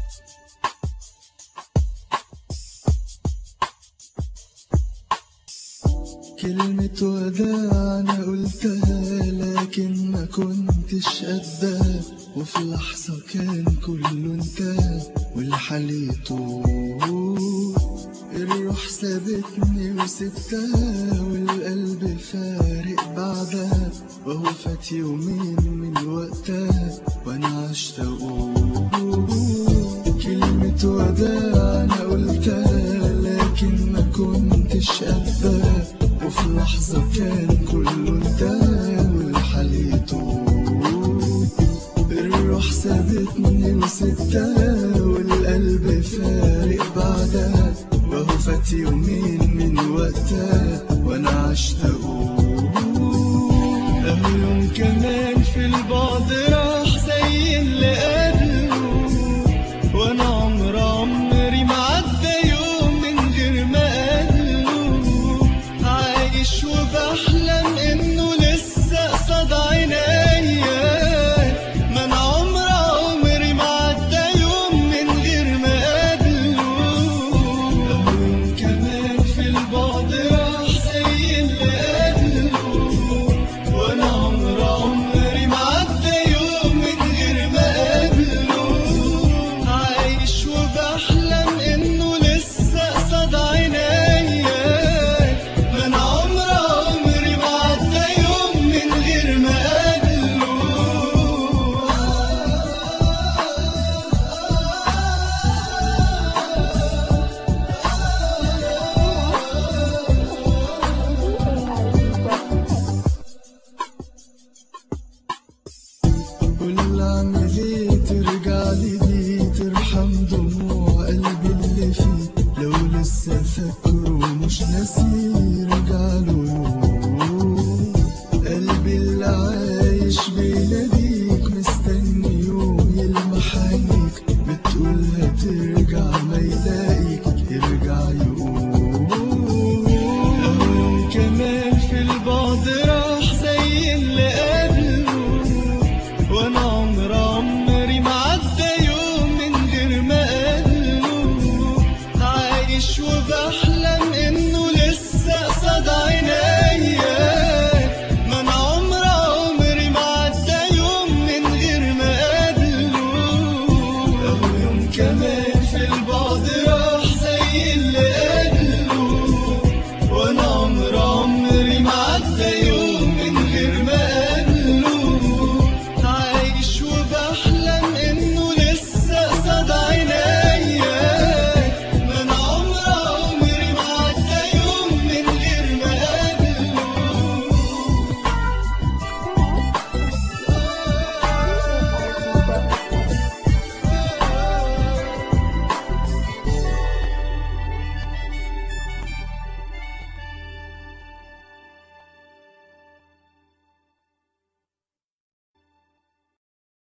كلمة وداع أنا قلتها لكن ما كنتش قدها وفي لحظة كان كله انتهى والحال يطول الروح سابتني وسبتها والقلب فارق بعدها وهو فات يومين من وقتها وانا عشت اقول كلمة وداع انا قلتها لكن ما كنتش قدها وفي لحظة كان كله انتهى والحال يطول الروح سابتني وسبتها والقلب فارق بعدها وهو فات يومين من وقتها وانا عشت اقول اهو يوم كمان في البعد راح زي اللي قبله وانا عمر عمري ما عدى يوم من غير ما قابله عايش وبحلم انه لسه قصاد عينيا ما انا عمر عمري ما عدى يوم من غير ما قابله يوم كمان في البعد راح زي اللي قبله وانا عمر عمري ما عدى يوم من غير ما قابله عايش وبحلم انه لسه قصاد عينيا ما انا عمر عمري ما عدى يوم من غير ما قول اعمل ايه ترجع لي دي ترحم دموع قلبي اللي فيه لو لسه فاكره مش ناسي رجع له يوم قلبي اللي عايش بيناديك مستني يوم يلمح عينيك بتقول هترجع ما يلاقيك يرجع يقوم كمان في البعد راح زي اللي قبله وانا عمر عمري ما عدى يوم من غير ما قابله عايش وبحلم انه لسه قصاد عينيا ما انا عمر عمري ما عدى يوم من غير ما قابله او يوم كمان